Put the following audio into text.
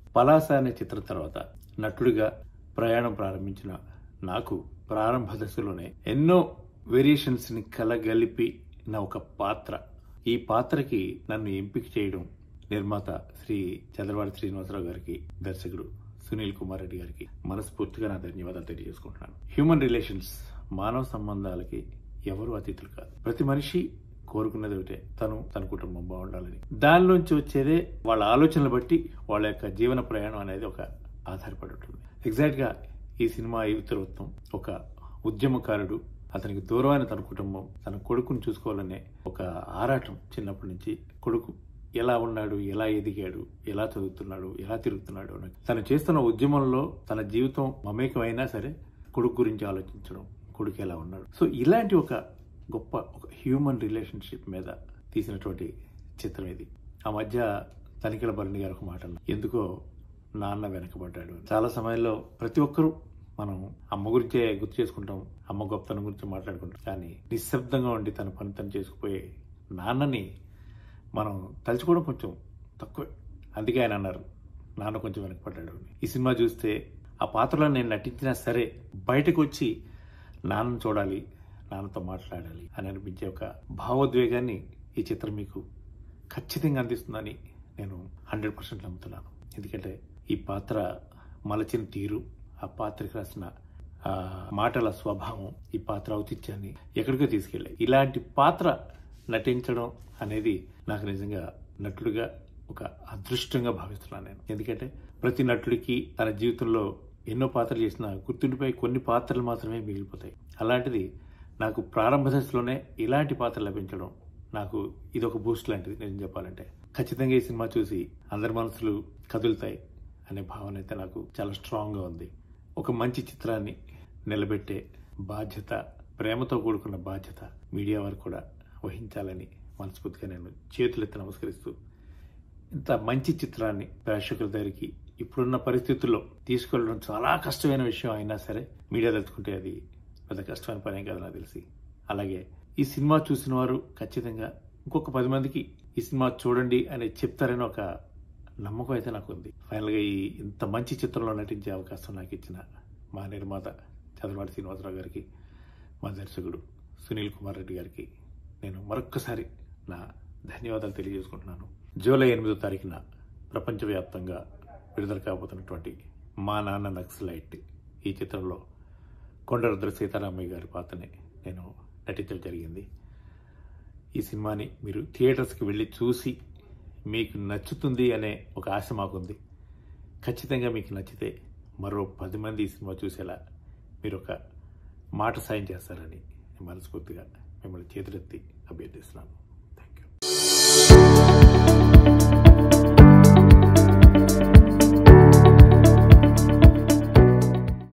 పలాస అనే చిత్రం తర్వాత నటుడిగా ప్రయాణం ప్రారంభించిన నాకు ప్రారంభ దశలోనే ఎన్నో వేరియేషన్స్ ని కలగలిపి నా ఒక పాత్ర ఈ పాత్రకి నన్ను ఎంపిక చేయడం నిర్మాత శ్రీ చంద్రవాడి శ్రీనివాసరావు గారికి దర్శకుడు సునీల్ కుమార్ రెడ్డి గారికి మనస్ఫూర్తిగా నా ధన్యవాదాలు తెలియజేసుకుంటున్నాను హ్యూమన్ రిలేషన్స్ మానవ సంబంధాలకి ఎవరు అతిథులు కాదు ప్రతి మనిషి కోరుకున్నది ఒకటే తను తన కుటుంబం బాగుండాలని దానిలోంచి వచ్చేదే వాళ్ళ ఆలోచనలు బట్టి వాళ్ళ యొక్క జీవన ప్రయాణం అనేది ఒక ఆధారపడి ఉంటుంది ఎగ్జాక్ట్ గా ఈ సినిమా ఇతివృత్తం ఒక ఉద్యమకారుడు అతనికి దూరమైన తన కుటుంబం తన కొడుకుని చూసుకోవాలనే ఒక ఆరాటం చిన్నప్పటి నుంచి కొడుకు ఎలా ఉన్నాడు ఎలా ఎదిగాడు ఎలా చదువుతున్నాడు ఎలా తిరుగుతున్నాడు అని తను చేస్తున్న ఉద్యమంలో తన జీవితం మమేకం అయినా సరే కొడుకు గురించి ఆలోచించడం కొడుకు ఎలా ఉన్నాడు సో ఇలాంటి ఒక గొప్ప ఒక హ్యూమన్ రిలేషన్షిప్ మీద తీసినటువంటి చిత్రం ఇది ఆ మధ్య తనిఖీల భరణి గారు ఒక మాట అన్నారు. ఎందుకో నాన్న వెనకబడ్డాడు అని. చాలా సమయంలో ప్రతి ఒక్కరూ మనం అమ్మ గురించే గుర్తు చేసుకుంటాం అమ్మ గొప్పతనం గురించి మాట్లాడుకుంటాం కానీ నిశ్శబ్దంగా ఉండి తన పని తను చేసుకుపోయే నాన్నని మనం తలుచుకోవడం కొంచెం తక్కువే అందుకే ఆయన అన్నారు నాన్న కొంచెం వెనకపడ్డాడు అని ఈ సినిమా చూస్తే ఆ పాత్రలో నేను నటించినా సరే బయటకు వచ్చి నాన్నను చూడాలి నాన్నతో మాట్లాడాలి అని అనిపించే ఒక భావోద్వేగాన్ని ఈ చిత్రం మీకు ఖచ్చితంగా అందిస్తుందని నేను హండ్రెడ్ పర్సెంట్ నమ్ముతున్నాను ఎందుకంటే ఈ పాత్ర మలచిన తీరు ఆ పాత్రకి రాసిన ఆ మాటల స్వభావం ఈ పాత్ర ఔచిత్యాన్ని ఎక్కడికో తీసుకెళ్ళాయి ఇలాంటి పాత్ర నటించడం అనేది నాకు నిజంగా నటుడిగా ఒక అదృష్టంగా భావిస్తున్నాను నేను ఎందుకంటే ప్రతి నటుడికి తన జీవితంలో ఎన్నో పాత్రలు చేసిన గుర్తుండిపోయి కొన్ని పాత్రలు మాత్రమే మిగిలిపోతాయి అలాంటిది నాకు ప్రారంభ దశలోనే ఇలాంటి పాత్ర లభించడం నాకు ఇది ఒక బూస్ట్ లాంటిది నేను చెప్పాలంటే ఖచ్చితంగా ఈ సినిమా చూసి అందరి మనసులు కదులుతాయి అనే భావన అయితే నాకు చాలా స్ట్రాంగ్గా ఉంది ఒక మంచి చిత్రాన్ని నిలబెట్టే బాధ్యత ప్రేమతో కూడుకున్న బాధ్యత మీడియా వారు కూడా వహించాలని మనస్ఫూర్తిగా నేను చేతులెత్తి నమస్కరిస్తూ ఇంత మంచి చిత్రాన్ని ప్రేక్షకుల దగ్గరికి ఇప్పుడున్న పరిస్థితుల్లో తీసుకెళ్ళడం చాలా కష్టమైన విషయం అయినా సరే మీడియా తెలుసుకుంటే అది పెద్ద కష్టమైన పనేం కాదు నాకు తెలిసి అలాగే ఈ సినిమా చూసిన వారు ఖచ్చితంగా ఇంకొక పది మందికి ఈ సినిమా చూడండి అని చెప్తారని ఒక నమ్మకం అయితే నాకు ఉంది ఫైనల్గా ఈ ఇంత మంచి చిత్రంలో నటించే అవకాశం నాకు ఇచ్చిన మా నిర్మాత చంద్రబాబు శ్రీనివాసరావు గారికి మా దర్శకుడు సునీల్ కుమార్ రెడ్డి గారికి నేను మరొక్కసారి నా ధన్యవాదాలు తెలియజేసుకుంటున్నాను జూలై ఎనిమిదో తారీఖున ప్రపంచవ్యాప్తంగా విడుదల కాబోతున్నటువంటి మా నాన్న నక్సలైట్ ఈ చిత్రంలో కొండరుద్ర సీతారామయ్య గారి పాత్రని నేను నటించడం జరిగింది ఈ సినిమాని మీరు థియేటర్స్కి వెళ్ళి చూసి మీకు నచ్చుతుంది అనే ఒక ఆశ మాకుంది ఖచ్చితంగా మీకు నచ్చితే మరో పది మంది ఈ సినిమా చూసేలా మీరు ఒక మాట సాయం చేస్తారని నేను మనస్ఫూర్తిగా మిమ్మల్ని చేతులెత్తి అభ్యర్థిస్తున్నాను థ్యాంక్ యూ